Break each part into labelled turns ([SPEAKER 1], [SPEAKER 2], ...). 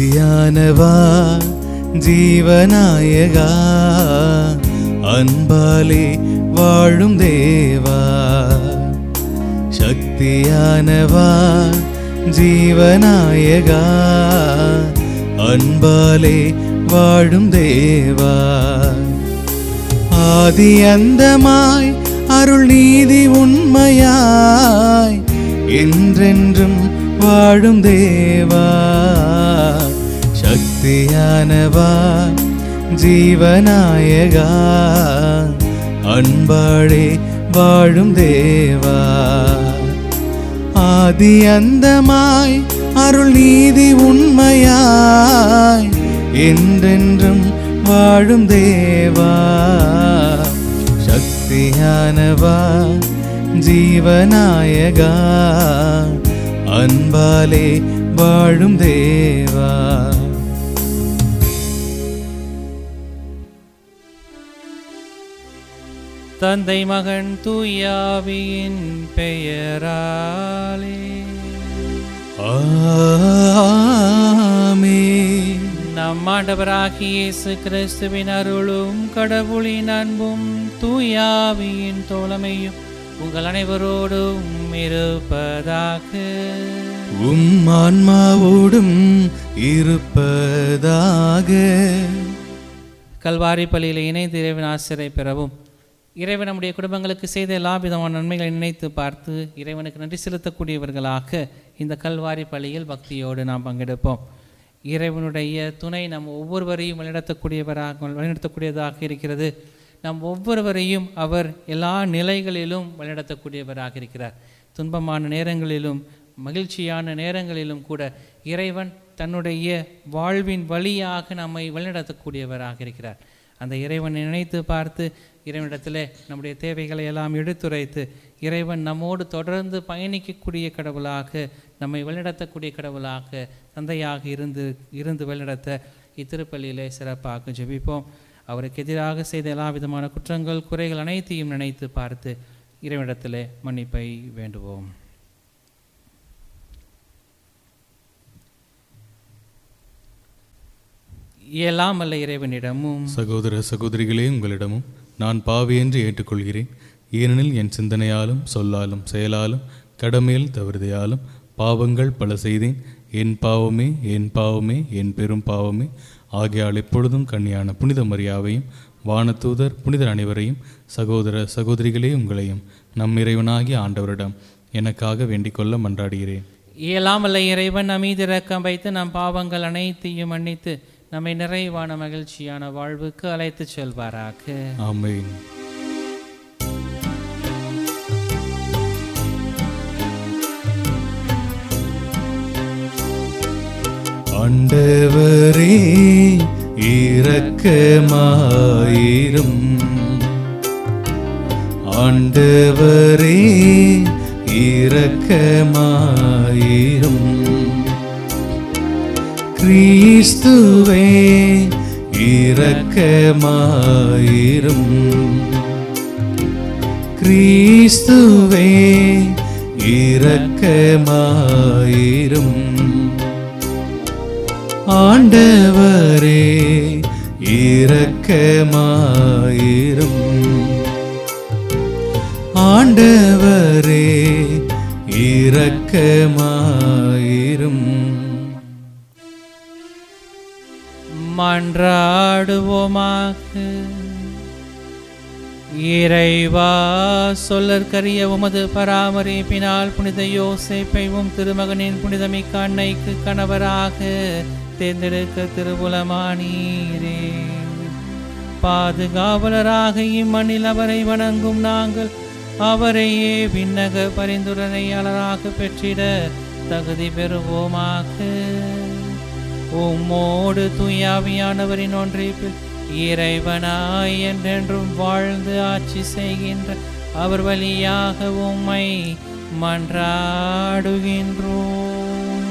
[SPEAKER 1] சக்தியானவா ஜீவநாயகா அன்பாலே வாழும் தேவா சக்தியானவா ஜீவநாயகா அன்பாலே வாழும் தேவா ஆதி அந்தமாய் அருள் நீதி உண்மையாய் என்றென்றும் வாழும் தேவா சக்தியானவா ஜீவநாயகா அன்பாளே வாழும் தேவா ஆதி அந்தமாய் அருள் நீதி உண்மையாய் என்றென்றும் வாழும் தேவா சக்தியானவா ஜீவநாயகா அன்பாலே வாழும் தேவா
[SPEAKER 2] தந்தை மகன் தூயாவியின் பெயராலே
[SPEAKER 1] ஆமென்.
[SPEAKER 2] நம் ஆண்டவராகிய இயேசு கிறிஸ்துவின் அருளும் கடவுளின் அன்பும் தூயாவியின் தோழமையும் உங்கள் அனைவரோடும் இருப்பதாக
[SPEAKER 1] உம் ஆன்மாவோடும் இருப்பதாக
[SPEAKER 2] கல்வாரி பள்ளியில் இணைந்து இறைவன் ஆசிரியை பெறவும் இறைவன் நம்முடைய குடும்பங்களுக்கு செய்த எல்லா விதமான நன்மைகளை நினைத்து பார்த்து இறைவனுக்கு நன்றி செலுத்தக்கூடியவர்களாக இந்த கல்வாரி பள்ளியில் பக்தியோடு நாம் பங்கெடுப்போம் இறைவனுடைய துணை நம் ஒவ்வொருவரையும் வழிநடத்தக்கூடியவராக வழிநடத்தக்கூடியதாக இருக்கிறது நம் ஒவ்வொருவரையும் அவர் எல்லா நிலைகளிலும் வழிநடத்தக்கூடியவராக இருக்கிறார் துன்பமான நேரங்களிலும் மகிழ்ச்சியான நேரங்களிலும் கூட இறைவன் தன்னுடைய வாழ்வின் வழியாக நம்மை வழிநடத்தக்கூடியவராக இருக்கிறார் அந்த இறைவனை நினைத்து பார்த்து இறைவனிடத்தில் நம்முடைய தேவைகளை எல்லாம் எடுத்துரைத்து இறைவன் நம்மோடு தொடர்ந்து பயணிக்கக்கூடிய கடவுளாக நம்மை வழிநடத்தக்கூடிய கடவுளாக தந்தையாக இருந்து இருந்து வழிநடத்த இத்திருப்பள்ளியிலே சிறப்பாக ஜெபிப்போம் அவருக்கு எதிராக செய்த எல்லா விதமான குற்றங்கள் குறைகள் அனைத்தையும் நினைத்து பார்த்து இறைவனிடத்திலே மன்னிப்பை வேண்டுவோம் எல்லாம் அல்ல இறைவனிடமும்
[SPEAKER 1] சகோதர சகோதரிகளே உங்களிடமும் நான் பாவி என்று ஏற்றுக்கொள்கிறேன் ஏனெனில் என் சிந்தனையாலும் சொல்லாலும் செயலாலும் கடமையில் தவறுதையாலும் பாவங்கள் பல செய்தேன் என் பாவமே என் பாவமே என் பெரும் பாவமே ஆகையால் எப்பொழுதும் கன்னியான புனித மரியாவையும் வானதூதர் புனிதர் அனைவரையும் சகோதர சகோதரிகளே உங்களையும் நம் இறைவனாகிய ஆண்டவரிடம் எனக்காக வேண்டிக்கொள்ள மன்றாடுகிறேன்
[SPEAKER 2] இயலாமல்ல இறைவன் நம் மீது இரக்கம் வைத்து நம் பாவங்கள் அனைத்தையும் மன்னித்து நம்மை நிறைவான மகிழ்ச்சியான வாழ்வுக்கு அழைத்துச் செல்வாராக
[SPEAKER 1] ஆமென் ஆண்டவரே இரக்கமாயிரும் ஆண்டவரே இரக்கமாயிரும் கிறிஸ்துவே இரக்கமாயிரும் கிறிஸ்துவே இரக்கமாயிரும் ஆண்டவரே இரக்கமாயிரும் ஆண்டவரே இரக்கமாயிரும்
[SPEAKER 2] மன்றாடுவோமாக இறைவா சொல்லற்கரிய உமது பராமரிப்பினால் புனித யோசேப்பையும் திருமகனின் புனிதமிக்க அன்னைக்கு கணவராக தேர்ந்தெடுக்க திருபுலமானீரே பாதுகாவலராக இம்மண்ணில் அவரை வணங்கும் நாங்கள் அவரையே விண்ணக பரிந்துரையாளராக பெற்றிட தகுதி பெறுவோமாக உம்மோடு தூயாவியானவரின் ஒன்றிப்பில் இறைவனாய் என்றென்றும் வாழ்ந்து ஆட்சி செய்கின்ற அவர் வழியாக உம்மை மன்றாடுகின்றோம்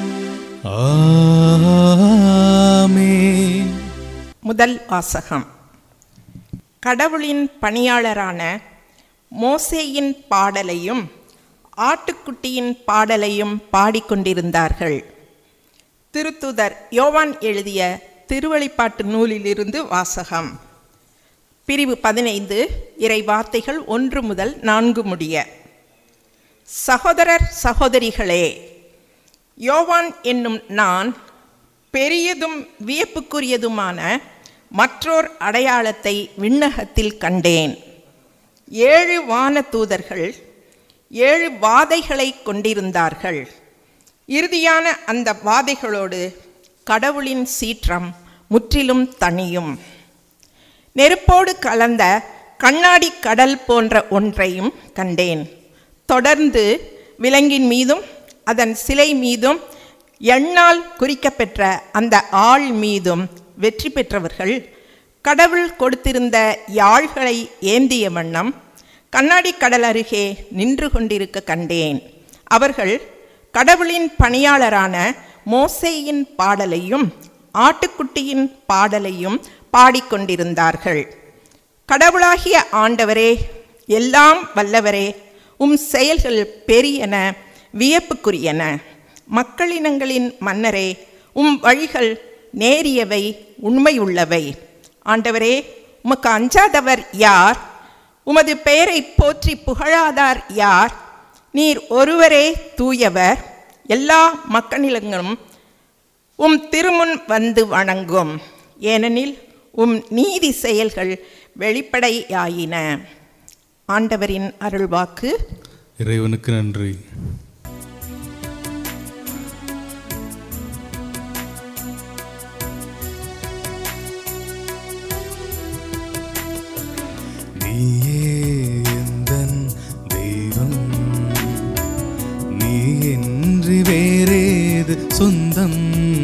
[SPEAKER 1] ஆமென்
[SPEAKER 3] முதல் வாசகம் கடவுளின் பணியாளரான மோசேயின் பாடலையும் ஆட்டுக்குட்டியின் பாடலையும் பாடிக்கொண்டிருந்தார்கள் திருத்துதர் யோவான் எழுதிய திருவழிப்பாட்டு நூலிலிருந்து வாசகம் பிரிவு பதினைந்து இறை வார்த்தைகள் ஒன்று முதல் நான்கு முடிய சகோதரர் சகோதரிகளே யோவான் என்னும் நான் பெரியதும் வியப்புக்குரியதுமான மற்றோர் அடையாளத்தை விண்ணகத்தில் கண்டேன் ஏழு வான தூதர்கள் ஏழு வாதைகளை கொண்டிருந்தார்கள் இறுதியான அந்த வாதைகளோடு கடவுளின் சீற்றம் முற்றிலும் தணியும் நெருப்போடு கலந்த கண்ணாடி கடல் போன்ற ஒன்றையும் கண்டேன் தொடர்ந்து விலங்கின் மீதும் அதன் சிலை மீதும் எண்ணால் குறிக்கப்பெற்ற அந்த ஆள் மீதும் வெற்றி பெற்றவர்கள் கடவுள் கொடுத்திருந்த யாழ்களை ஏந்திய வண்ணம் கண்ணாடி கடல் அருகே நின்று கொண்டிருக்க கண்டேன் அவர்கள் கடவுளின் பணியாளரான மோசேயின் பாடலையும் ஆட்டுக்குட்டியின் பாடலையும் பாடிக்கொண்டிருந்தார்கள் கடவுளாகிய ஆண்டவரே எல்லாம் வல்லவரே உம் செயல்கள் பெரியன வியப்புக்குரியன மக்களினங்களின் மன்னரே உம் வழிகள் நேரியவை உண்மையுள்ளவை ஆண்டவரே உமக்கு அஞ்சாதவர் யார் உமது பெயரை போற்றி புகழாதார் யார் நீர் ஒருவரே தூயவர் எல்லா மக்களினங்களும் உம் திருமுன் வந்து வணங்கும் ஏனெனில் உம் நீதி செயல்கள் வெளிப்படையாயின ஆண்டவரின் அருள்வாக்கு
[SPEAKER 1] இறைவனுக்கு நன்றி நீயே எந்தன் தெய்வம் நீ என்று வேறேது சொந்தம்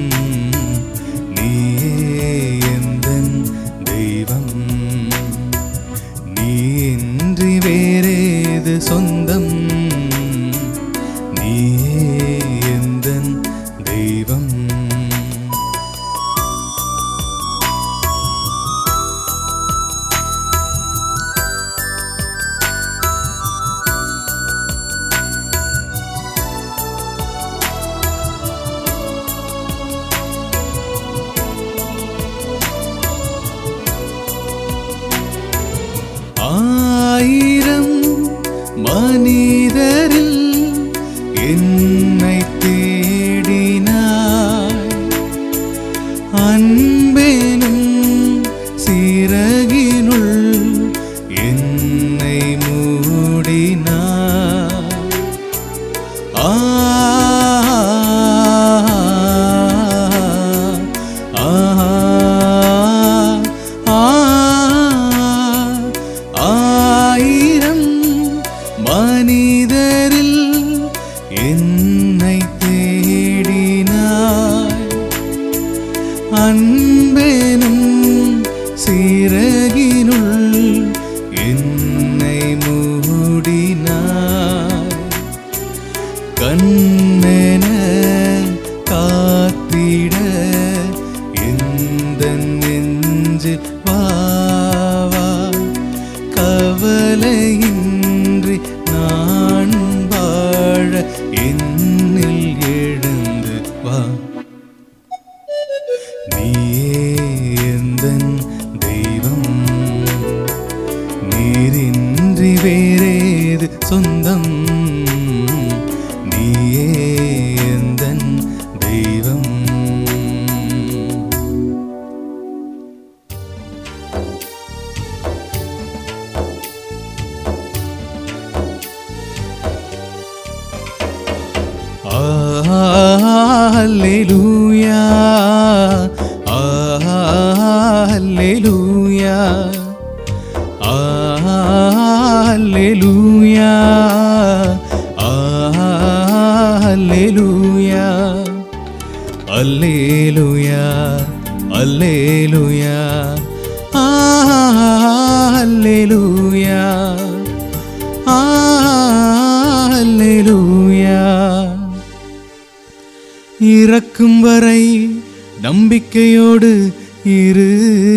[SPEAKER 1] நீயே எந்தன் தெய்வம் நீ இன்றி வேறேது சொந்தம் நீயே எந்தன் தெய்வம் ஆயிரம் மனிதரில் என்னை தேடினாய் அன்பெனும் சிறகினுள் என்னை மூடினாய் ஆ ஆ ஆ ஆயிரம் மனிதரில் என்னை தேடினாய் அன்பெனும் சிறகினுள் என்னை மூடினாய் கண்ணென காத்திட எந்த நெஞ்சு வாவா கவலையின்றி நான் வாழ என்னில் எழுந்து வா நீயே எந்தன் தெய்வம் நீரின்றி வேறேது சொந்தம் நீயே எந்தன் தெய்வம் Alleluia. Alleluia. Alleluia. Alleluia. Alleluia. Alleluia. Alleluia. Alleluia. இறக்கும் வரை நம்பிக்கையோடு இரு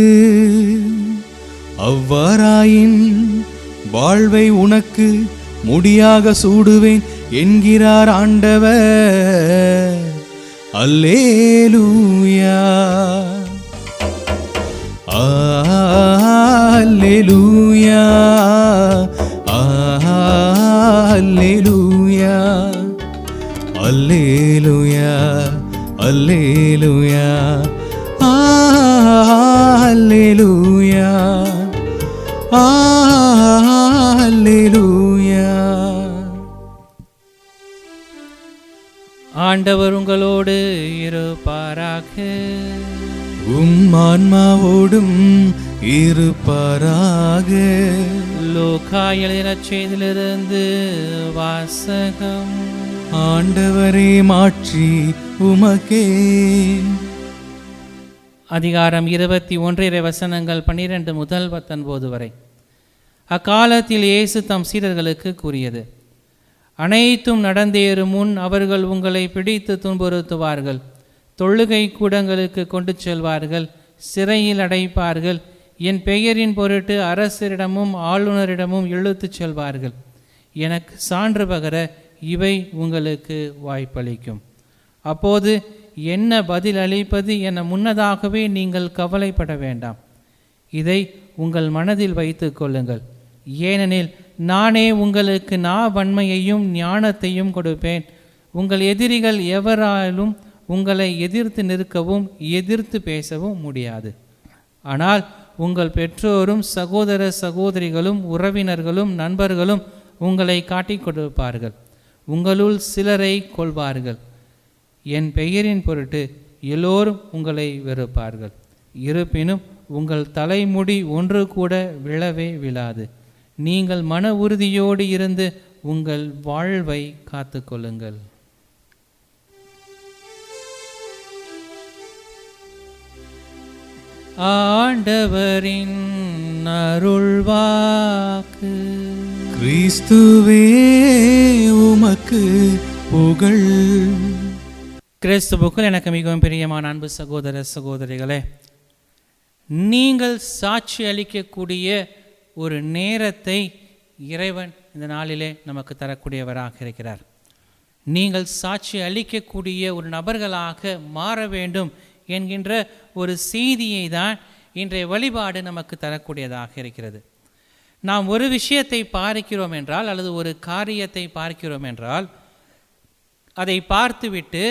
[SPEAKER 1] அவ்வாறாயின் வாழ்வை உனக்கு முடியாக சூடுவேன் என்கிறார் ஆண்டவர் அல்லேலூயா அல்லேலூயா அல்லேலூயா அல்லேலூயா அல்லேலூயா அல்லேலூயா அல்லேலூயா
[SPEAKER 2] ஆண்டவர் உங்களோடு இருப்பாராக
[SPEAKER 1] உம் ஆன்மாவோடும் இருப்பாராக
[SPEAKER 2] லோகா எழுதின செய்திலிருந்து வாசகம்
[SPEAKER 1] ஆண்டவரே மாற்றி உமக்கே
[SPEAKER 2] அதிகாரம் இருபத்தி ஒன்றிரை வசனங்கள் பன்னிரண்டு முதல் பத்தொன்பது வரை அக்காலத்தில் இயேசு தம் சீடர்களுக்கு கூறியது அனைத்தும் நடந்தேறும் முன் அவர்கள் உங்களை பிடித்து துன்புறுத்துவார்கள் தொழுகை கூடங்களுக்கு கொண்டு செல்வார்கள் சிறையில் அடைப்பார்கள் என் பெயரின் பொருட்டு அரசரிடமும் ஆளுநரிடமும் இழுத்துச் செல்வார்கள் எனக்கு சான்று பகர இவை உங்களுக்கு வாய்ப்பளிக்கும் அப்போது என்ன பதில் அளிப்பது என முன்னதாகவே நீங்கள் கவலைப்பட வேண்டாம் இதை உங்கள் மனதில் வைத்துக் கொள்ளுங்கள் ஏனெனில் நானே உங்களுக்கு நா வன்மையையும் ஞானத்தையும் கொடுப்பேன் உங்கள் எதிரிகள் எவராலும் உங்களை எதிர்த்து நிற்கவும் எதிர்த்து பேசவும் முடியாது ஆனால் உங்கள் பெற்றோரும் சகோதர சகோதரிகளும் உறவினர்களும் நண்பர்களும் உங்களை காட்டிக் கொடுப்பார்கள் உங்களுள் சிலரை கொள்வார்கள் என் பெயரின் பொருட்டு எல்லோரும் உங்களை வெறுப்பார்கள் இருப்பினும் உங்கள் தலைமுடி ஒன்று கூட விழவே விழாது நீங்கள் மன உறுதியோடு இருந்து உங்கள் வாழ்வை காத்துக்கொள்ளுங்கள் ஆண்டவரின் அருள்வாக்கு
[SPEAKER 1] கிறிஸ்துவே உமக்கு புகழ்
[SPEAKER 2] கிறிஸ்துவுக்குள் எனக்கு மிகவும் பிரியமான அன்பு சகோதர சகோதரிகளே நீங்கள் சாட்சி அளிக்கக்கூடிய ஒரு நேரத்தை இறைவன் இந்த நாளிலே நமக்கு தரக்கூடியவராக இருக்கிறார் நீங்கள் சாட்சி அளிக்கக்கூடிய ஒரு நபர்களாக மாற வேண்டும் என்கின்ற ஒரு செய்தியை தான் இன்றைய வழிபாடு நமக்கு தரக்கூடியதாக இருக்கிறது நாம் ஒரு விஷயத்தை பார்க்கிறோம் என்றால் அல்லது ஒரு காரியத்தை பார்க்கிறோம் என்றால் அதை பார்த்துவிட்டு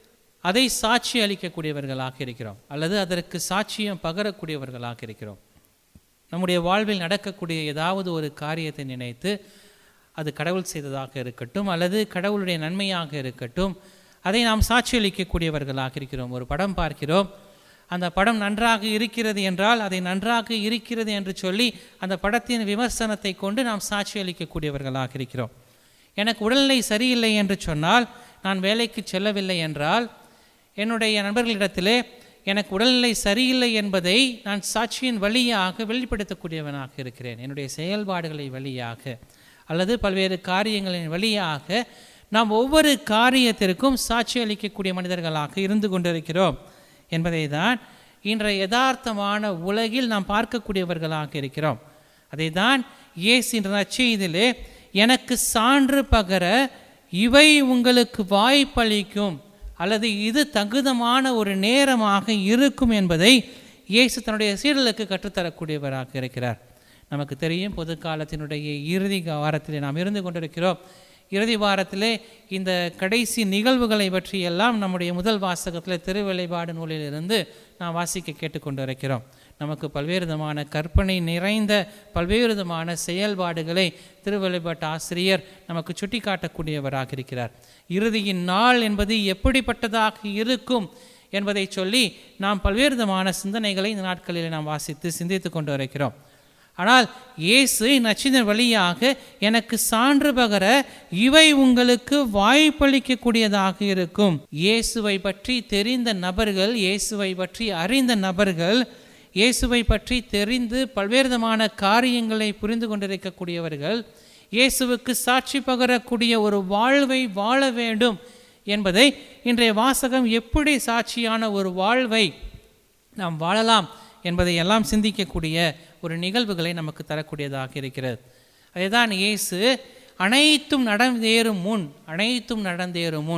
[SPEAKER 2] அதை சாட்சி அளிக்கக்கூடியவர்களாக இருக்கிறோம் அல்லது அதற்கு சாட்சியம் பகரக்கூடியவர்களாக இருக்கிறோம் நம்முடைய வாழ்வில் நடக்கக்கூடிய ஏதாவது ஒரு காரியத்தை நினைத்து அது கடவுள் செய்ததாக இருக்கட்டும் அல்லது கடவுளுடைய நன்மையாக இருக்கட்டும் அதை நாம் சாட்சி அளிக்கக்கூடியவர்களாக இருக்கிறோம் ஒரு படம் பார்க்கிறோம் அந்த படம் நன்றாக இருக்கிறது என்றால் அதை நன்றாக இருக்கிறது என்று சொல்லி அந்த படத்தின் விமர்சனத்தை கொண்டு நாம் சாட்சி அளிக்கக்கூடியவர்களாக இருக்கிறோம் எனக்கு உடல்நிலை சரியில்லை என்று சொன்னால் நான் வேலைக்கு செல்லவில்லை என்றால் என்னுடைய நண்பர்களிடத்திலே எனக்கு உடல்நிலை சரியில்லை என்பதை நான் சாட்சியின் வழியாக வெளிப்படுத்தக்கூடியவனாக இருக்கிறேன் என்னுடைய செயல்பாடுகளை வழியாக அல்லது பல்வேறு காரியங்களின் வழியாக நாம் ஒவ்வொரு காரியத்திற்கும் சாட்சி அளிக்கக்கூடிய மனிதர்களாக இருந்து கொண்டிருக்கிறோம் என்பதை தான் இன்றைய யதார்த்தமான உலகில் நாம் பார்க்கக்கூடியவர்களாக இருக்கிறோம் அதை தான் இயேசு என்ற நற்செய்தியிலே எனக்கு சான்று பகர இவை உங்களுக்கு வாய்ப்பளிக்கும் அல்லது இது தகுதமான ஒரு நேரமாக இருக்கும் என்பதை இயேசு தன்னுடைய சீடலுக்கு கற்றுத்தரக்கூடியவராக இருக்கிறார் நமக்கு தெரியும் பொது காலத்தினுடைய இறுதி வாரத்திலே நாம் இருந்து கொண்டிருக்கிறோம் இறுதி வாரத்திலே இந்த கடைசி நிகழ்வுகளை பற்றி எல்லாம் நம்முடைய முதல் வாசகத்தில் திருவெளிபாடு நூலிலிருந்து நாம் வாசிக்க கேட்டுக்கொண்டு இருக்கிறோம் நமக்கு பல்வேறு விதமான கற்பனை நிறைந்த பல்வேறு விதமான செயல்பாடுகளை திருவெளிப்பாட்டு ஆசிரியர் நமக்கு சுட்டி காட்டக்கூடியவராக இருக்கிறார் இறுதியின் நாள் என்பது எப்படிப்பட்டதாக இருக்கும் என்பதை சொல்லி நாம் பல்வேறு விதமான சிந்தனைகளை இந்த நாட்களில் நாம் வாசித்து சிந்தித்து கொண்டு இருக்கிறோம் ஆனால் இயேசு நச்சின வழியாக எனக்கு சான்று பகர இவை உங்களுக்கு வாய்ப்பளிக்கக்கூடியதாக இருக்கும் இயேசுவை பற்றி தெரிந்த நபர்கள் இயேசுவை பற்றி அறிந்த நபர்கள் இயேசுவை பற்றி தெரிந்து பல்வேறு விதமான காரியங்களை புரிந்து கொண்டிருக்கக்கூடியவர்கள் இயேசுவுக்கு சாட்சி பகரக்கூடிய ஒரு வாழ்வை வாழ வேண்டும் என்பதை இன்றைய வாசகம் எப்படி சாட்சியான ஒரு வாழ்வை நாம் வாழலாம் என்பதை எல்லாம் சிந்திக்கக்கூடிய ஒரு நிகழ்வுகளை நமக்கு தரக்கூடியதாக இருக்கிறது அதுதான் இயேசு அனைத்தும் நடந்தேறும் முன் அனைத்தும் நடந்தேறும் முன்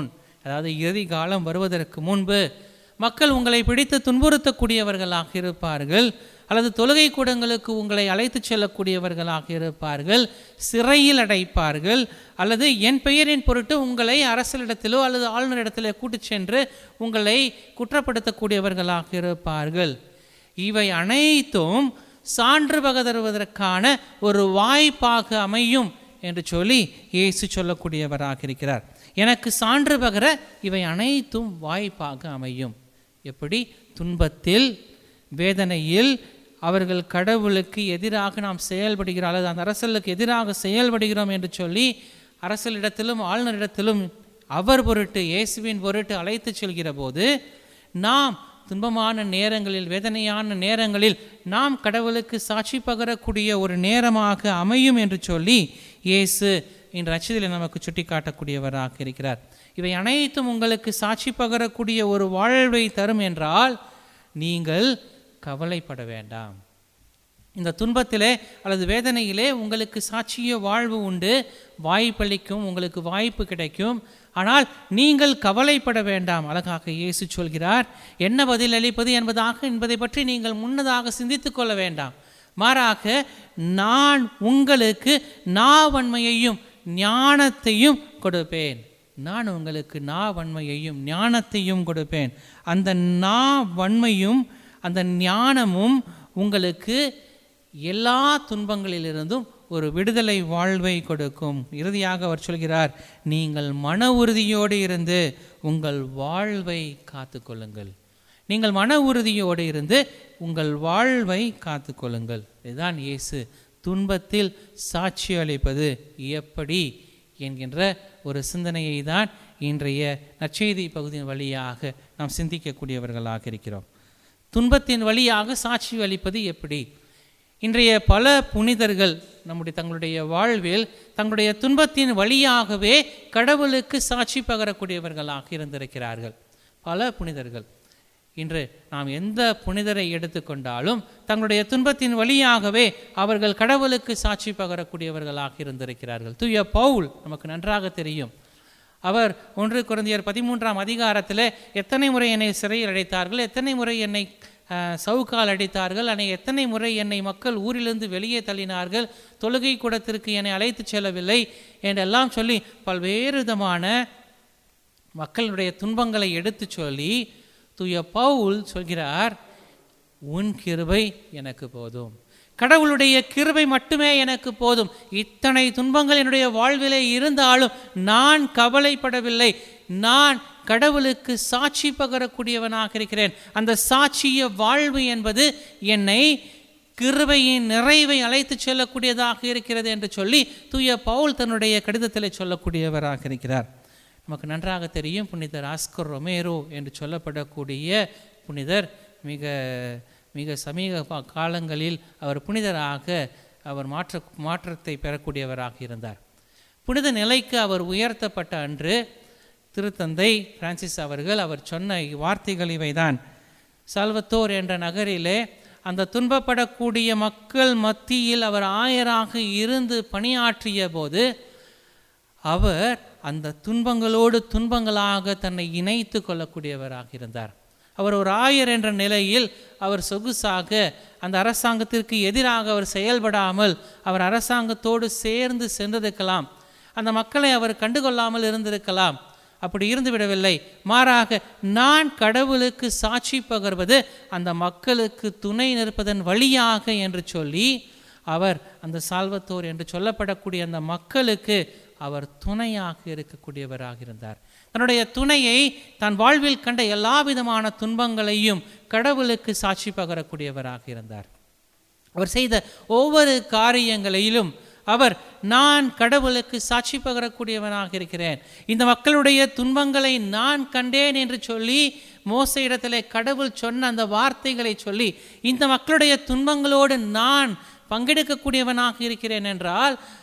[SPEAKER 2] அதாவது இறுதி காலம் வருவதற்கு முன்பு மக்கள் உங்களை பிடித்து துன்புறுத்தக்கூடியவர்களாக இருப்பார்கள் அல்லது தொழுகை கூடங்களுக்கு உங்களை அழைத்துச் செல்லக்கூடியவர்களாக இருப்பார்கள் சிறையில் அடைப்பார்கள் அல்லது என் பெயரின் பொருட்டு உங்களை அரசலிடத்திலோ அல்லது ஆளுநரிடத்திலோ கூட்டிச் சென்று உங்களை குற்றப்படுத்தக்கூடியவர்களாக இருப்பார்கள் இவை அனைத்தும் சான்று பகதருவதற்கான ஒரு வாய்ப்பாக அமையும் என்று சொல்லி இயேசு சொல்லக்கூடியவராக இருக்கிறார் எனக்கு சான்று பகர இவை அனைத்தும் வாய்ப்பாக அமையும் எப்படி துன்பத்தில் வேதனையில் அவர்கள் கடவுளுக்கு எதிராக நாம் செயல்படுகிறோம் அல்லது அந்த அரசலுக்கு எதிராக செயல்படுகிறோம் என்று சொல்லி அரசலிடத்திலும் ஆளுநரிடத்திலும் அவர் பொருட்டு இயேசுவின் பொருட்டு அழைத்துச் செல்கிற போது நாம் துன்பமான நேரங்களில் வேதனையான நேரங்களில் நாம் கடவுளுக்கு சாட்சி பகரக்கூடிய ஒரு நேரமாக அமையும் என்று சொல்லி இயேசு இன்று அச்சதில் நமக்கு சுட்டி காட்டக்கூடியவராக இருக்கிறார் இவை அனைத்தும் உங்களுக்கு சாட்சி பகரக்கூடிய ஒரு வாழ்வை தரும் என்றால் நீங்கள் கவலைப்பட வேண்டாம் இந்த துன்பத்திலே அல்லது வேதனையிலே உங்களுக்கு சாட்சிய வாழ்வு உண்டு வாய்ப்பளிக்கும் உங்களுக்கு வாய்ப்பு கிடைக்கும் ஆனால் நீங்கள் கவலைப்பட வேண்டாம் அழகாக இயேசு சொல்கிறார் என்ன பதில் அளிப்பது என்பதாக என்பதை பற்றி நீங்கள் முன்னதாக சிந்தித்துக் கொள்ள வேண்டாம் மாறாக நான் உங்களுக்கு நாவன்மையையும் ஞானத்தையும் கொடுப்பேன் நான் உங்களுக்கு நாவன்மையையும் ஞானத்தையும் கொடுப்பேன் அந்த நாவன்மையும் அந்த ஞானமும் உங்களுக்கு எல்லா துன்பங்களிலிருந்தும் ஒரு விடுதலை வாழ்வை கொடுக்கும் இறுதியாக அவர் சொல்கிறார் நீங்கள் மன உறுதியோடு இருந்து உங்கள் வாழ்வை காத்துக்கொள்ளுங்கள் நீங்கள் மன உறுதியோடு இருந்து உங்கள் வாழ்வை காத்துக்கொள்ளுங்கள் இதுதான் இயேசு துன்பத்தில் சாட்சி அளிப்பது எப்படி என்கின்ற ஒரு சிந்தனையை தான் இன்றைய நற்செய்தி பகுதியின் வழியாக நாம் சிந்திக்கக்கூடியவர்களாக இருக்கிறோம் துன்பத்தின் வழியாக சாட்சி அளிப்பது எப்படி இன்றைய பல புனிதர்கள் நம்முடைய தங்களுடைய வாழ்வில் தங்களுடைய துன்பத்தின் வழியாகவே கடவுளுக்கு சாட்சி பகரக்கூடியவர்களாக இருந்திருக்கிறார்கள் பல புனிதர்கள் இன்று நாம் எந்த புனிதரை எடுத்துக்கொண்டாலும் தங்களுடைய துன்பத்தின் வழியாகவே அவர்கள் கடவுளுக்கு சாட்சி பகரக்கூடியவர்களாக இருந்திருக்கிறார்கள் தூய பவுல் நமக்கு நன்றாக தெரியும் அவர் ஒன்று குழந்தையர் பதிமூன்றாம் அதிகாரத்தில் எத்தனை முறை என்னை சிறையில் அடைத்தார்கள் எத்தனை முறை என்னை அஹ், சவுக்கால் அடித்தார்கள் என்னை எத்தனை முறை என்னை மக்கள் ஊரிலிருந்து வெளியே தள்ளினார்கள் தொழுகை கூடத்திற்கு என்னை அழைத்துச் செல்லவில்லை என்றெல்லாம் சொல்லி பல்வேறு விதமான மக்களுடைய துன்பங்களை எடுத்துச் சொல்லி தூய பவுல் சொல்கிறார் உன் கிருபை எனக்கு போதும் கடவுளுடைய கிருபை மட்டுமே எனக்கு போதும் இத்தனை துன்பங்கள் என்னுடைய வாழ்விலே இருந்தாலும் நான் கவலைப்படவில்லை நான் கடவுளுக்கு சாட்சி பகரக்கூடியவனாக இருக்கிறேன் அந்த சாட்சிய வாழ்வு என்பது என்னை கிருபையின் நிறைவை அழைத்துச் செல்லக்கூடியதாக இருக்கிறது என்று சொல்லி தூய பவுல் தன்னுடைய கடிதத்தில் சொல்லக்கூடியவராக இருக்கிறார் நமக்கு நன்றாக தெரியும் புனிதர் ஆஸ்கர் ரொமேரோ என்று சொல்லப்படக்கூடிய புனிதர் மிக மிக சமீப பா- காலங்களில் அவர் புனிதராக அவர் மாற்ற மாற்றத்தை பெறக்கூடியவராக இருந்தார் புனித நிலைக்கு அவர் உயர்த்தப்பட்ட அன்று திருத்தந்தை பிரான்சிஸ் அவர்கள் அவர் சொன்ன வார்த்தைகள் இவைதான் சால்வத்தோர் என்ற நகரிலே அந்த துன்பப்படக்கூடிய மக்கள் மத்தியில் அவர் ஆயராக இருந்து பணியாற்றிய போது அவர் அந்த துன்பங்களோடு துன்பங்களாக தன்னை இணைத்து கொள்ளக்கூடியவராக இருந்தார் அவர் ஒரு ஆயர் என்ற நிலையில் அவர் சொகுசாக அந்த அரசாங்கத்திற்கு எதிராக அவர் செயல்படாமல் அவர் அரசாங்கத்தோடு சேர்ந்து சென்றிருக்கலாம் அந்த மக்களை அவர் கண்டுகொள்ளாமல் இருந்திருக்கலாம் அப்படி இருந்து விடவில்லை மாறாக நான் கடவுளுக்கு சாட்சி பகர்வது அந்த மக்களுக்கு துணை நிற்பதன் வழியாக என்று சொல்லி அவர் அந்த சால்வத்தோர் என்று சொல்லப்படக்கூடிய அந்த மக்களுக்கு அவர் துணையாக இருக்கக்கூடியவராக இருந்தார் தன்னுடைய துணையை தன் வாழ்வில் கண்ட எல்லா விதமான துன்பங்களையும் கடவுளுக்கு சாட்சி பகரக்கூடியவராக இருந்தார் அவர் செய்த ஒவ்வொரு காரியங்களிலும் அவர் நான் கடவுளுக்கு சாட்சி பகரக்கூடியவனாக இருக்கிறேன் இந்த மக்களுடைய துன்பங்களை நான் கண்டேன் என்று சொல்லி மோச இடத்திலே கடவுள் சொன்ன அந்த வார்த்தைகளை சொல்லி இந்த மக்களுடைய துன்பங்களோடு நான் பங்கெடுக்கக்கூடியவனாக இருக்கிறேன் என்றால்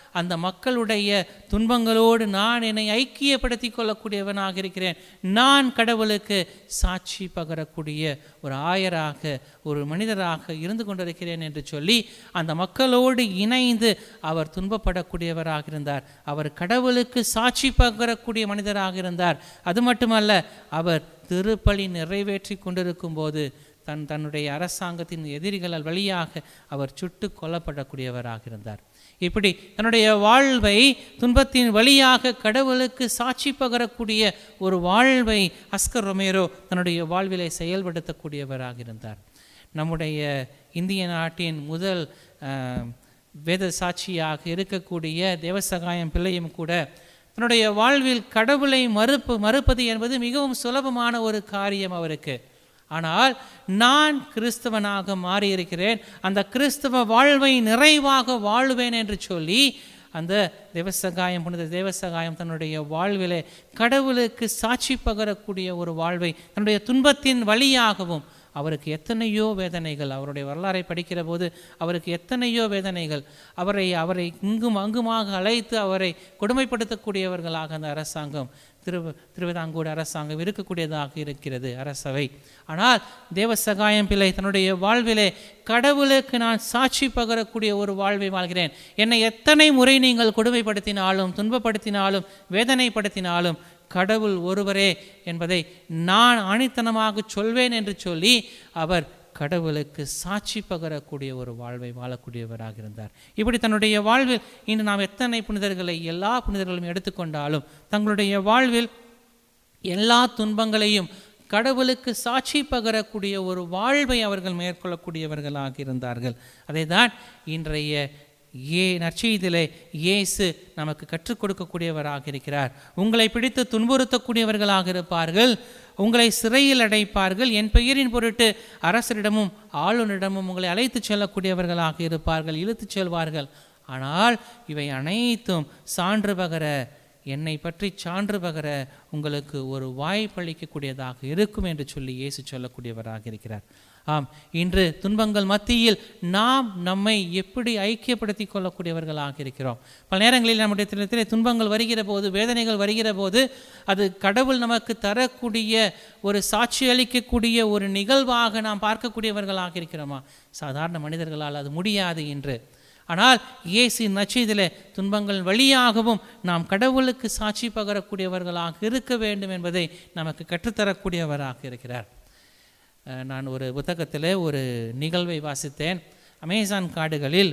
[SPEAKER 2] அந்த மக்களுடைய துன்பங்களோடு நான் என்னை ஐக்கியப்படுத்திக் கொள்ளக்கூடியவனாக இருக்கிறேன் நான் கடவுளுக்கு சாட்சி பகரக்கூடிய ஒரு ஆயராக ஒரு மனிதராக இருந்து கொண்டிருக்கிறேன் என்று சொல்லி அந்த மக்களோடு இணைந்து அவர் துன்பப்படக்கூடியவராக இருந்தார் அவர் கடவுளுக்கு சாட்சி பகரக்கூடிய மனிதராக இருந்தார் அது மட்டுமல்ல அவர் திருப்பலி நிறைவேற்றி கொண்டிருக்கும் போது தன் தன்னுடைய அரசாங்கத்தின் எதிரிகள் வழியாக அவர் சுட்டு கொல்லப்படக்கூடியவராக இருந்தார் இப்படி தன்னுடைய வாழ்வை துன்பத்தின் வழியாக கடவுளுக்கு சாட்சி பகரக்கூடிய ஒரு வாழ்வை அஸ்கர் ரொமேரோ தன்னுடைய வாழ்விலை செயல்படுத்தக்கூடியவராக இருந்தார் நம்முடைய இந்திய நாட்டின் முதல் ஆஹ், வேத சாட்சியாக இருக்கக்கூடிய தேவசகாயம் பிள்ளையும் கூட தன்னுடைய வாழ்வில் கடவுளை மறுப்பு மறுப்பது என்பது மிகவும் சுலபமான ஒரு காரியம் அவருக்கு ஆனால் நான் கிறிஸ்தவனாக மாறியிருக்கிறேன் அந்த கிறிஸ்தவ வாழ்வை நிறைவாக வாழுவேன் என்று சொல்லி அந்த தேவசகாயம் புனித தேவசகாயம் தன்னுடைய வாழ்விலே கடவுளுக்கு சாட்சி பகரக்கூடிய ஒரு வாழ்வை தன்னுடைய துன்பத்தின் வழியாகவும் அவருக்கு எத்தனையோ வேதனைகள் அவருடைய வரலாறை படிக்கிற போது அவருக்கு எத்தனையோ வேதனைகள் அவரை அவரை இங்கும் அங்குமாக அழைத்து அவரை கொடுமைப்படுத்தக்கூடியவர்களாக அந்த அரசாங்கம் திரு திருவிதாங்கூர் அரசாங்கம் இருக்கக்கூடியதாக இருக்கிறது அரசவை ஆனால் தேவசகாயம் பிள்ளை தன்னுடைய வாழ்விலே கடவுளுக்கு நான் சாட்சி பகரக்கூடிய ஒரு வாழ்வை வாழ்கிறேன் என்னை எத்தனை முறை நீங்கள் கொடுமைப்படுத்தினாலும் துன்பப்படுத்தினாலும் வேதனைப்படுத்தினாலும் கடவுள் ஒருவரே என்பதை நான் ஆணித்தனமாக சொல்வேன் என்று சொல்லி அவர் கடவுளுக்கு சாட்சி பகரக்கூடிய ஒரு வாழ்வை வாழக்கூடியவராக இருந்தார் இப்படி தன்னுடைய வாழ்வில் இன்று நாம் எத்தனை புனிதர்களை எல்லா புனிதர்களும் எடுத்துக்கொண்டாலும் தங்களுடைய வாழ்வில் எல்லா துன்பங்களையும் கடவுளுக்கு சாட்சி பகரக்கூடிய ஒரு வாழ்வை அவர்கள் மேற்கொள்ளக்கூடியவர்களாக இருந்தார்கள் அதை தான் இன்றைய ஏ நற்செய்திலே இயேசு நமக்கு கற்றுக் கொடுக்கக்கூடியவராக இருக்கிறார் உங்களை பிடித்து துன்புறுத்தக்கூடியவர்களாக இருப்பார்கள் உங்களை சிறையில் அடைப்பார்கள் என் பெயரின் பொருட்டு அரசரிடமும் ஆளுநரிடமும் உங்களை அழைத்துச் செல்லக்கூடியவர்களாக இருப்பார்கள் இழுத்துச் செல்வார்கள் ஆனால் இவை அனைத்தும் சான்று பகர என்னை பற்றி சான்று பகர உங்களுக்கு ஒரு வாய்ப்பளிக்கக்கூடியதாக இருக்கும் என்று சொல்லி இயேசு சொல்லக்கூடியவராக இருக்கிறார் ஆம் இன்று துன்பங்கள் மத்தியில் நாம் நம்மை எப்படி ஐக்கியப்படுத்தி கொள்ளக்கூடியவர்களாக இருக்கிறோம் பல நேரங்களில் நம்முடைய தினத்திலே துன்பங்கள் வருகிற போது வேதனைகள் வருகிற போது அது கடவுள் நமக்கு தரக்கூடிய ஒரு சாட்சி அளிக்கக்கூடிய ஒரு நிகழ்வாக நாம் பார்க்கக்கூடியவர்களாக இருக்கிறோமா சாதாரண மனிதர்களால் அது முடியாது என்று ஆனால் இயேசு நச்செய்திலே துன்பங்கள் வழியாகவும் நாம் கடவுளுக்கு சாட்சி பகரக்கூடியவர்களாக இருக்க வேண்டும் என்பதை நமக்கு கற்றுத்தரக்கூடியவராக இருக்கிறார் அஹ், நான் ஒரு புத்தகத்தில் ஒரு நிகழ்வை வாசித்தேன் அமேசான் காடுகளில்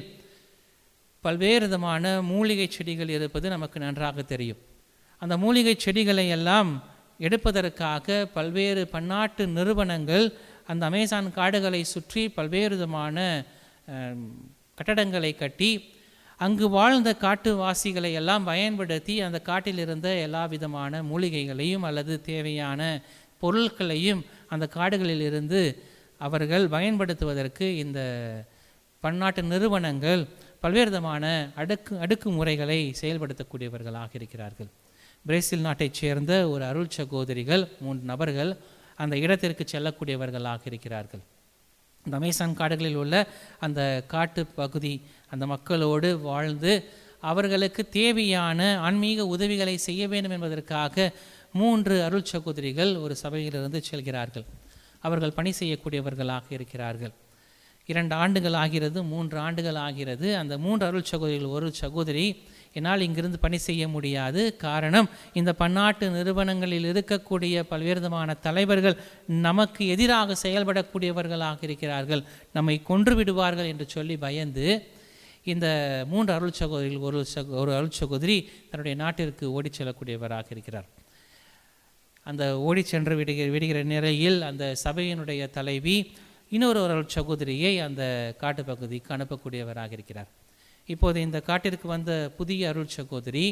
[SPEAKER 2] பல்வேறு விதமான மூலிகை செடிகள் இருப்பது நமக்கு நன்றாக தெரியும் அந்த மூலிகை செடிகளை எல்லாம் எடுப்பதற்காக பல்வேறு பன்னாட்டு நிறுவனங்கள் அந்த அமேசான் காடுகளை சுற்றி பல்வேறு விதமான அஹ், கட்டடங்களை கட்டி அங்கு வாழ்ந்த காட்டுவாசிகளை எல்லாம் பயன்படுத்தி அந்த காட்டில் இருந்த எல்லா விதமான மூலிகைகளையும் அல்லது தேவையான பொருட்களையும் அந்த காடுகளில் இருந்து அவர்கள் பயன்படுத்துவதற்கு இந்த பன்னாட்டு நிறுவனங்கள் பல்வேறு விதமான அடுக்கு அடுக்குமுறைகளை செயல்படுத்தக்கூடியவர்களாக இருக்கிறார்கள் பிரேசில் நாட்டைச் சேர்ந்த ஒரு அருள் சகோதரிகள் மூன்று நபர்கள் அந்த இடத்திற்கு செல்லக்கூடியவர்களாக இருக்கிறார்கள் இந்த அமேசான் காடுகளில் உள்ள அந்த காட்டு பகுதி அந்த மக்களோடு வாழ்ந்து அவர்களுக்கு தேவையான ஆன்மீக உதவிகளை செய்ய வேண்டும் என்பதற்காக மூன்று அருள் சகோதரிகள் ஒரு சபையிலிருந்து செல்கிறார்கள் அவர்கள் பணி செய்யக்கூடியவர்களாக இருக்கிறார்கள் இரண்டு ஆண்டுகள் ஆகிறது மூன்று ஆண்டுகள் ஆகிறது அந்த மூன்று அருள் சகோதரிகள் ஒரு சகோதரி என்னால் இங்கிருந்து பணி செய்ய முடியாது காரணம் இந்த பன்னாட்டு நிறுவனங்களில் இருக்கக்கூடிய பல்வேறு விதமான தலைவர்கள் நமக்கு எதிராக செயல்படக்கூடியவர்களாக இருக்கிறார்கள் நம்மை கொன்று விடுவார்கள் என்று சொல்லி பயந்து இந்த மூன்று அருள் சகோதரிகள் ஒரு சகோ ஒரு அருள் சகோதரி தன்னுடைய நாட்டிற்கு ஓடிச் செல்லக்கூடியவராக இருக்கிறார் அந்த ஓடிச் சென்று விடுகிற விடுகிற நிலையில் அந்த சபையினுடைய தலைவி இன்னொரு ஒரு சகோதரியை அந்த காட்டுப்பகுதிக்கு அனுப்பக்கூடியவராக இருக்கிறார் இப்போது இந்த காட்டிற்கு வந்த புதிய அருள் சகோதரி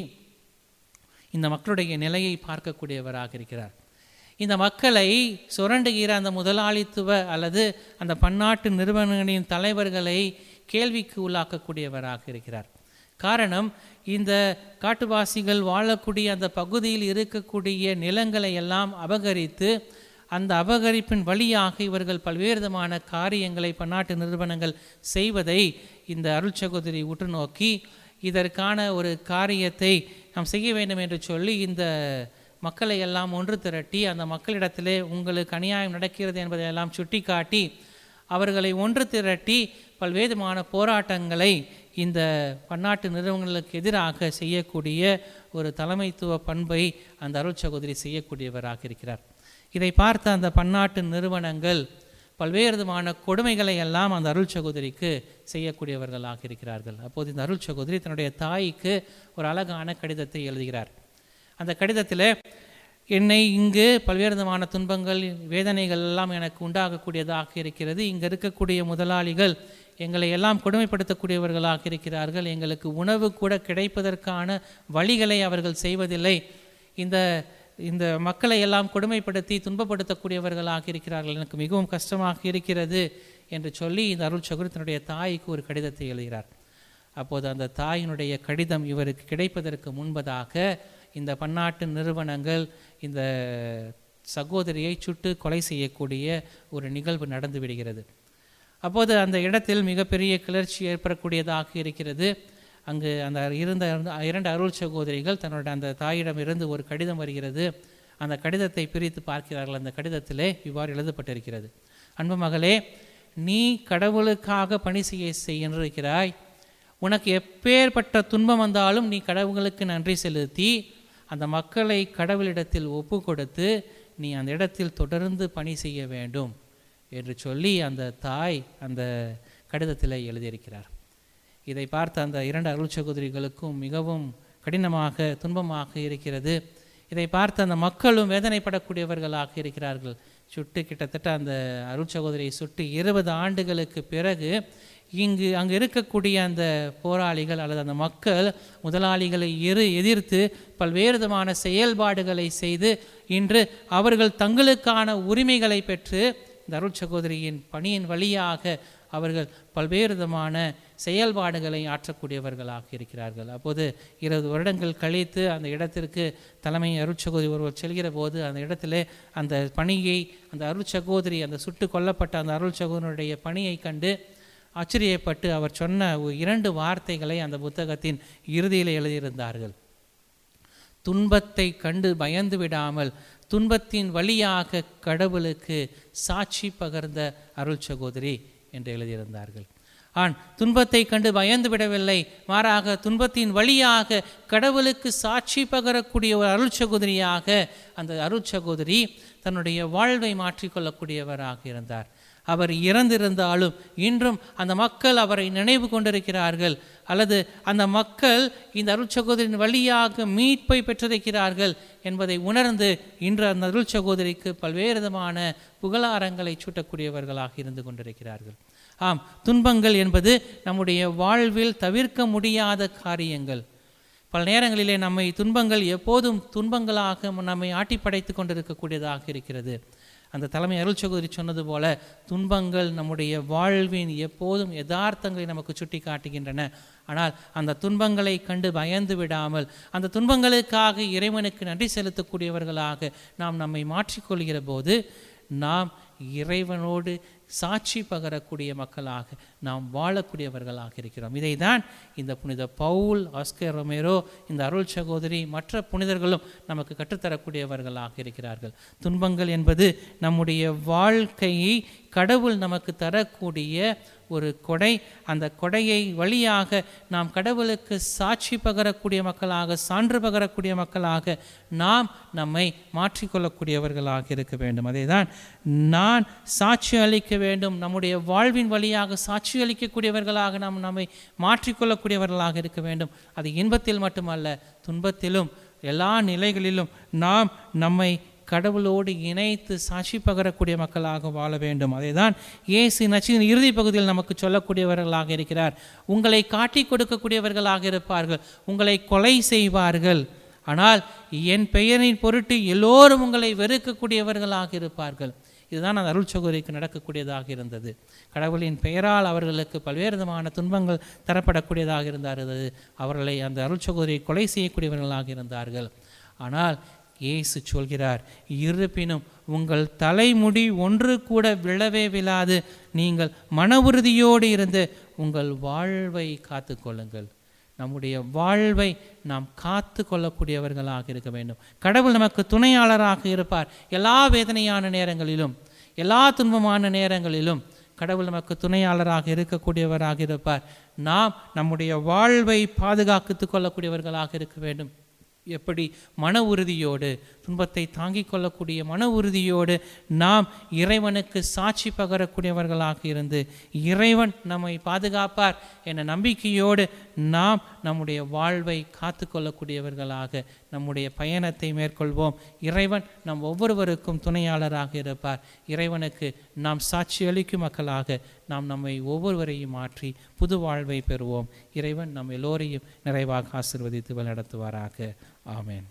[SPEAKER 2] இந்த மக்களுடைய நிலையை பார்க்கக்கூடியவராக இருக்கிறார் இந்த மக்களை சுரண்டுகிற அந்த முதலாளித்துவ அல்லது அந்த பன்னாட்டு நிறுவனங்களின் தலைவர்களை கேள்விக்கு உள்ளாக்கக்கூடியவராக இருக்கிறார் காரணம் இந்த காட்டுவாசிகள் வாழக்கூடிய அந்த பகுதியில் இருக்கக்கூடிய நிலங்களை எல்லாம் அபகரித்து அந்த அபகரிப்பின் வழியாக இவர்கள் பல்வேறு விதமான காரியங்களை பன்னாட்டு நிறுவனங்கள் செய்வதை இந்த அருள் சகோதரி உற்று நோக்கி இதற்கான ஒரு காரியத்தை நாம் செய்ய வேண்டும் என்று சொல்லி இந்த மக்களை எல்லாம் ஒன்று திரட்டி அந்த மக்களிடத்திலே உங்களுக்கு அநியாயம் நடக்கிறது என்பதை எல்லாம் சுட்டிக்காட்டி அவர்களை ஒன்று திரட்டி பல்வேறுமான போராட்டங்களை இந்த பன்னாட்டு நிறுவனங்களுக்கு எதிராக செய்யக்கூடிய ஒரு தலைமைத்துவ பண்பை அந்த அருள் சகோதரி செய்யக்கூடியவராக இருக்கிறார் இதை பார்த்த அந்த பன்னாட்டு நிறுவனங்கள் பல்வேறு விதமான கொடுமைகளை எல்லாம் அந்த அருள் சகோதரிக்கு செய்யக்கூடியவர்களாக இருக்கிறார்கள் அப்போது இந்த அருள் சகோதரி தன்னுடைய தாய்க்கு ஒரு அழகான கடிதத்தை எழுதுகிறார் அந்த கடிதத்தில் என்னை இங்கு பல்வேறு விதமான துன்பங்கள் வேதனைகள் எல்லாம் எனக்கு உண்டாகக்கூடியதாக இருக்கிறது இங்கே இருக்கக்கூடிய முதலாளிகள் எங்களை எல்லாம் கொடுமைப்படுத்தக்கூடியவர்களாக இருக்கிறார்கள் எங்களுக்கு உணவு கூட கிடைப்பதற்கான வழிகளை அவர்கள் செய்வதில்லை இந்த இந்த மக்களை எல்லாம் கொடுமைப்படுத்தி துன்பப்படுத்தக்கூடியவர்களாக இருக்கிறார்கள் எனக்கு மிகவும் கஷ்டமாக இருக்கிறது என்று சொல்லி இந்த அருள் சகுரி தன்னுடைய தாய்க்கு ஒரு கடிதத்தை எழுதுகிறார் அப்போது அந்த தாயினுடைய கடிதம் இவருக்கு கிடைப்பதற்கு முன்பதாக இந்த பன்னாட்டு நிறுவனங்கள் இந்த சகோதரியை சுட்டு கொலை செய்யக்கூடிய ஒரு நிகழ்வு நடந்து விடுகிறது அப்போது அந்த இடத்தில் மிகப்பெரிய கிளர்ச்சி ஏற்படக்கூடியதாக இருக்கிறது அங்கு அந்த இருந்த இரண்டு அருள் சகோதரிகள் தன்னோட அந்த தாயிடம் இருந்து ஒரு கடிதம் வருகிறது அந்த கடிதத்தை பிரித்து பார்க்கிறார்கள் அந்த கடிதத்திலே இவ்வாறு எழுதப்பட்டிருக்கிறது அன்பு மகளே நீ கடவுளுக்காக பணி செய்ய செய்கின்றிருக்கிறாய் உனக்கு எப்பேற்பட்ட துன்பம் வந்தாலும் நீ கடவுளுக்கு நன்றி செலுத்தி அந்த மக்களை கடவுளிடத்தில் ஒப்பு கொடுத்து நீ அந்த இடத்தில் தொடர்ந்து பணி செய்ய வேண்டும் என்று சொல்லி அந்த தாய் அந்த கடிதத்தில் எழுதியிருக்கிறார் இதை பார்த்த அந்த இரண்டு அருள் சகோதரிகளுக்கும் மிகவும் கடினமாக துன்பமாக இருக்கிறது இதை பார்த்து அந்த மக்களும் வேதனைப்படக்கூடியவர்களாக இருக்கிறார்கள் சுட்டு கிட்டத்தட்ட அந்த அருள் சகோதரியை சுட்டு இருபது ஆண்டுகளுக்கு பிறகு இங்கு அங்கு இருக்கக்கூடிய அந்த போராளிகள் அல்லது அந்த மக்கள் முதலாளிகளை எரு எதிர்த்து பல்வேறு விதமான செயல்பாடுகளை செய்து இன்று அவர்கள் தங்களுக்கான உரிமைகளை பெற்று இந்த அருள் சகோதரியின் பணியின் வழியாக அவர்கள் பல்வேறு விதமான செயல்பாடுகளை ஆற்றக்கூடியவர்களாக இருக்கிறார்கள் அப்போது இருபது வருடங்கள் கழித்து அந்த இடத்திற்கு தலைமை அருட்சகோதரி ஒருவர் செல்கிற போது அந்த இடத்திலே அந்த பணியை அந்த அருட்சகோதரி அந்த சுட்டு கொல்லப்பட்ட அந்த அருள் சகோதரனுடைய பணியை கண்டு ஆச்சரியப்பட்டு அவர் சொன்ன இரண்டு வார்த்தைகளை அந்த புத்தகத்தின் இறுதியில் எழுதியிருந்தார்கள் துன்பத்தை கண்டு பயந்து விடாமல் துன்பத்தின் வழியாக கடவுளுக்கு சாட்சி பகர்ந்த அருள் சகோதரி என்று எழுதியிருந்தார்கள் ஆண் துன்பத்தை கண்டு பயந்து விடவில்லை மாறாக துன்பத்தின் வழியாக கடவுளுக்கு சாட்சி பகரக்கூடிய ஒரு அருள் சகோதரியாக அந்த அருள் சகோதரி தன்னுடைய வாழ்வை மாற்றிக்கொள்ளக்கூடியவராக இருந்தார் அவர் இறந்திருந்தாலும் இன்றும் அந்த மக்கள் அவரை நினைவு கொண்டிருக்கிறார்கள் அல்லது அந்த மக்கள் இந்த அருள் சகோதரின் வழியாக மீட்பை பெற்றிருக்கிறார்கள் என்பதை உணர்ந்து இன்று அந்த அருள் சகோதரிக்கு பல்வேறு விதமான புகழாரங்களை சூட்டக்கூடியவர்களாக இருந்து கொண்டிருக்கிறார்கள் ஆம் துன்பங்கள் என்பது நம்முடைய வாழ்வில் தவிர்க்க முடியாத காரியங்கள் பல நேரங்களிலே நம்மை துன்பங்கள் எப்போதும் துன்பங்களாக நம்மை ஆட்டி படைத்து கொண்டிருக்கக்கூடியதாக இருக்கிறது அந்த தலைமை அருள் சகோதரி சொன்னது போல துன்பங்கள் நம்முடைய வாழ்வின் எப்போதும் யதார்த்தங்களை நமக்கு சுட்டி காட்டுகின்றன ஆனால் அந்த துன்பங்களை கண்டு பயந்து விடாமல் அந்த துன்பங்களுக்காக இறைவனுக்கு நன்றி செலுத்தக்கூடியவர்களாக நாம் நம்மை மாற்றிக்கொள்கிற போது நாம் இறைவனோடு சாட்சி பகரக்கூடிய மக்களாக நாம் வாழக்கூடியவர்களாக இருக்கிறோம் இதை தான் இந்த புனித பவுல் ஆஸ்கர் ரொமேரோ இந்த அருள் சகோதரி மற்ற புனிதர்களும் நமக்கு கற்றுத்தரக்கூடியவர்களாக இருக்கிறார்கள் துன்பங்கள் என்பது நம்முடைய வாழ்க்கையை கடவுள் நமக்கு தரக்கூடிய ஒரு கொடை அந்த கொடையை வழியாக நாம் கடவுளுக்கு சாட்சி பகரக்கூடிய மக்களாக சான்று பகரக்கூடிய மக்களாக நாம் நம்மை மாற்றிக்கொள்ளக்கூடியவர்களாக இருக்க வேண்டும் அதை தான் நான் சாட்சி அளிக்க வேண்டும் நம்முடைய வாழ்வின் வழியாக சாட்சி அளிக்கக்கூடியவர்களாக நாம் நம்மை மாற்றிக்கொள்ளக்கூடியவர்களாக இருக்க வேண்டும் அது இன்பத்தில் மட்டுமல்ல துன்பத்திலும் எல்லா நிலைகளிலும் நாம் நம்மை கடவுளோடு இணைத்து சாட்சி பகரக்கூடிய மக்களாக வாழ வேண்டும் அதை தான் இயேசு நச்சின் இறுதி பகுதியில் நமக்கு சொல்லக்கூடியவர்களாக இருக்கிறார் உங்களை காட்டி கொடுக்கக்கூடியவர்களாக இருப்பார்கள் உங்களை கொலை செய்வார்கள் ஆனால் என் பெயரின் பொருட்டு எல்லோரும் உங்களை வெறுக்கக்கூடியவர்களாக இருப்பார்கள் இதுதான் அந்த அருள் சகோதரிக்கு நடக்கக்கூடியதாக இருந்தது கடவுளின் பெயரால் அவர்களுக்கு பல்வேறு விதமான துன்பங்கள் தரப்படக்கூடியதாக இருந்தார்கள் அவர்களை அந்த அருள் சகோதரியை கொலை செய்யக்கூடியவர்களாக இருந்தார்கள் ஆனால் இயேசு சொல்கிறார் இருப்பினும் உங்கள் தலைமுடி ஒன்று கூட விழவே விழாது நீங்கள் மன உறுதியோடு இருந்து உங்கள் வாழ்வை காத்துக்கொள்ளுங்கள் நம்முடைய வாழ்வை நாம் காத்து கொள்ளக்கூடியவர்களாக இருக்க வேண்டும் கடவுள் நமக்கு துணையாளராக இருப்பார் எல்லா வேதனையான நேரங்களிலும் எல்லா துன்பமான நேரங்களிலும் கடவுள் நமக்கு துணையாளராக இருக்கக்கூடியவராக இருப்பார் நாம் நம்முடைய வாழ்வை பாதுகாத்து கொள்ளக்கூடியவர்களாக இருக்க வேண்டும் எப்படி மன உறுதியோடு துன்பத்தை தாங்கிக் கொள்ளக்கூடிய மன உறுதியோடு நாம் இறைவனுக்கு சாட்சி பகரக்கூடியவர்களாக இருந்து இறைவன் நம்மை பாதுகாப்பார் என்ற நம்பிக்கையோடு நாம் நம்முடைய வாழ்வை காத்து கொள்ளக்கூடியவர்களாக நம்முடைய பயணத்தை மேற்கொள்வோம் இறைவன் நம் ஒவ்வொருவருக்கும் துணையாளராக இருப்பார் இறைவனுக்கு நாம் சாட்சி அளிக்கும் மக்களாக நாம் நம்மை ஒவ்வொருவரையும் மாற்றி புது வாழ்வை பெறுவோம் இறைவன் நம் எல்லோரையும் நிறைவாக ஆசிர்வதித்து வழிநடத்துவாராக ஆமென்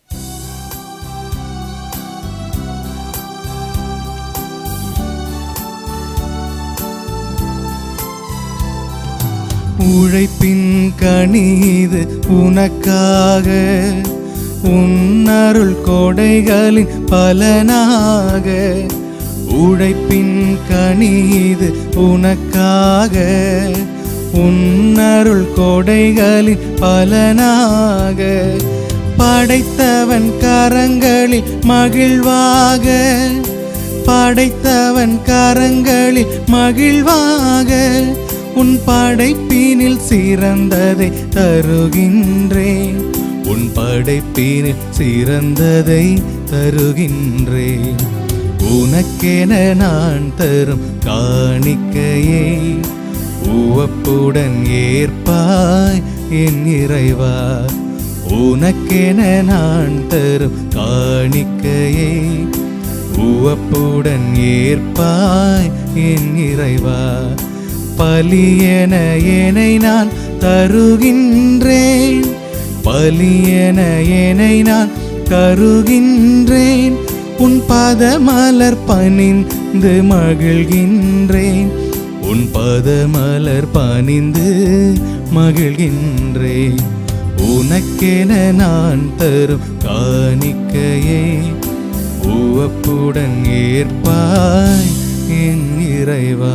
[SPEAKER 1] உழைப்பின் கணிது உனக்காக உன்னருள் கொடைகளின் பலனாக உழைப்பின் கணிது உனக்காக உன்னருள் கொடைகளின் பலனாக படைத்தவன் கரங்களில் மகிழ்வாக படைத்தவன் கரங்களில் மகிழ்வாக உன் படைப்பினில் சிறந்ததை தருகின்றேன் உன் படைப்பினில் சிறந்ததை தருகின்றேன் உனக்கென நான் தரும் காணிக்கையை உவப்புடன் ஏற்பாய் என் இறைவா உனக்கென நான் தரும் காணிக்கையை உவப்புடன் ஏற்பாய் என் இறைவா பலியென என்னை நான் தருகின்றேன் பலியென என்னை நான் தருகின்றேன் உன் பதமலர் பணிந்து மகிழ்கின்றேன் உன் பதமலர் பணிந்து மகிழ்கின்றேன் உனக்கென நான் தரும் காணிக்கையை உவப்புடன் ஏற்பாய் என் இறைவா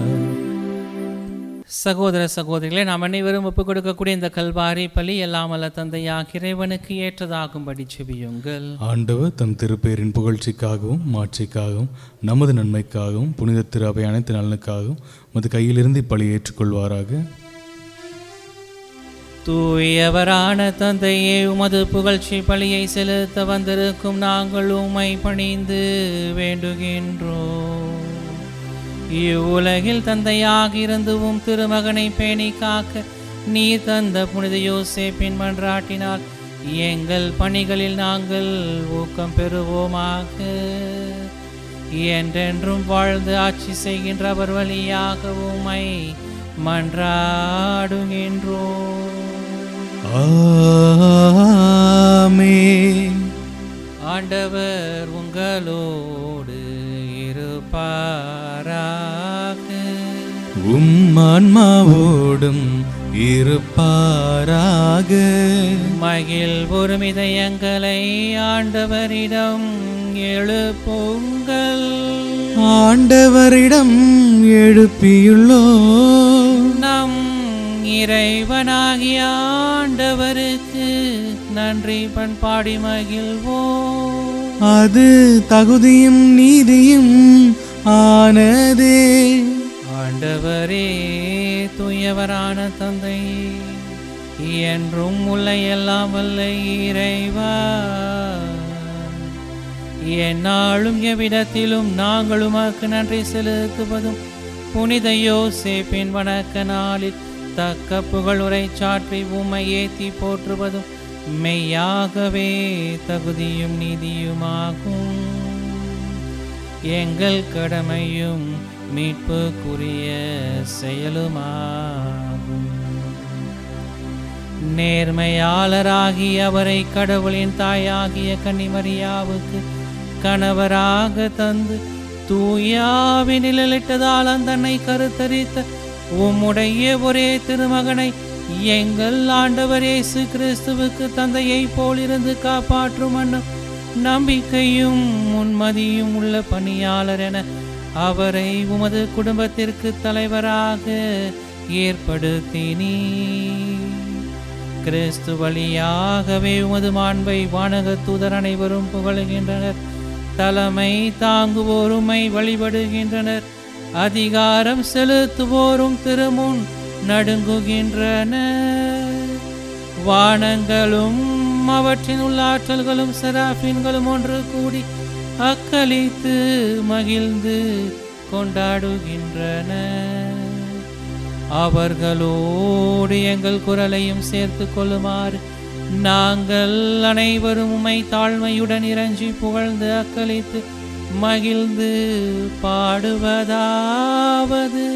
[SPEAKER 2] சகோதர சகோதரிகளே நாம் அனைவரும் ஒப்புக் கொடுக்கக்கூடிய இந்த கல்வாரி பலி எல்லாம் அல்ல தந்தையாக இறைவனுக்கு ஏற்றதாகும்படி செபியுங்கள்
[SPEAKER 1] ஆண்டவர் தம் திருப்பெயரின் புகழ்ச்சிக்காகவும் மாட்சிக்காகவும் நமது நன்மைக்காகவும் புனித திரு அவை அனைத்து நலனுக்காகவும் உமது கையிலிருந்து இப்பலி ஏற்றுக்கொள்வாராக
[SPEAKER 2] தூயவரான தந்தையே உமது புகழ்ச்சி பலியை செலுத்த வந்திருக்கும் நாங்கள் உம்மை பணிந்து வேண்டுகின்றோம் இவ்வுலகில் தந்தையாக இருந்துவும் திருமகனை பேணி காக்க நீ தந்த புனித யோசேப்பின் மன்றாட்டினால் எங்கள் பணிகளில் நாங்கள் ஊக்கம் பெறுவோமாக என்றென்றும் வாழ்ந்து ஆட்சி செய்கின்ற அவர் வழியாக உம்மை மன்றாடுகின்றோம்
[SPEAKER 1] ஆமென்
[SPEAKER 2] ஆண்டவர் உங்களோடு இருப்பாராக
[SPEAKER 1] உம் ஆன்மாவோடும் இருப்பாராக
[SPEAKER 2] மகிழ் ஒருமிதயங்களை ஆண்டவரிடம் எழுப்புங்கள்
[SPEAKER 1] ஆண்டவரிடம் எழுப்பியுள்ளோ
[SPEAKER 2] நம் இறைவனாகிய ஆண்டவருக்கு நன்றி பண்பாடி மகிழ்வோம்
[SPEAKER 1] அது தகுதியும் நீதியும் ஆனதே
[SPEAKER 2] ஆண்டவரே தூயவரான தந்தை என்றும் உள்ள எல்லாம் வல்ல இறைவா எந்நாளும் எவ்விடத்திலும் நாங்கள் உமக்கு நன்றி செலுத்துவதும் புனித யோசேப்பின் வணக்க நாளில் தக்க புகழுரை சாற்றி உம்மை ஏத்தி போற்றுவதும் மெய்யாகவே தகுதியும் நீதியுமாகும் எங்கள் கடமையும் மீட்புக்குரிய செயலுமாகும் நேர்மையாளராகிய அவரை கடவுளின் தாயாகிய கன்னிமரியாவுக்கு கணவராக தந்து தூயாவி நிழலிட்டதால் அந்தன்னை கருத்தரித்த உம்முடைய ஒரே திருமகனை எங்கள் ஆண்டவர் இயேசு கிறிஸ்துவுக்கு தந்தையை போலிருந்து காப்பாற்றும் வண்ணம் நம்பிக்கையும் முன்மதியும் உள்ள பணியாளர் என அவரை உமது குடும்பத்திற்கு தலைவராக ஏற்படுத்தினீ கிறிஸ்து வழியாகவே உமது மாண்பை வானக தூதர் அனைவரும் புகழுகின்றனர் தலைமை தாங்குவோருமை வழிபடுகின்றனர் அதிகாரம் செலுத்துவோரும் திருமுன் நடுங்குகின்றனர் வானங்களும் அவற்றின் உள்ள ஆற்றல்களும் செராஃபின்களும் ஒன்று கூடி அக்களித்து மகிழ்ந்து கொண்டாடுகின்றன அவர்களோடு எங்கள் குரலையும் சேர்த்து கொள்ளுமாறு நாங்கள் அனைவரும் உமை தாழ்மையுடன் இறஞ்சி புகழ்ந்து அக்களித்து மகிழ்ந்து பாடுவதாவது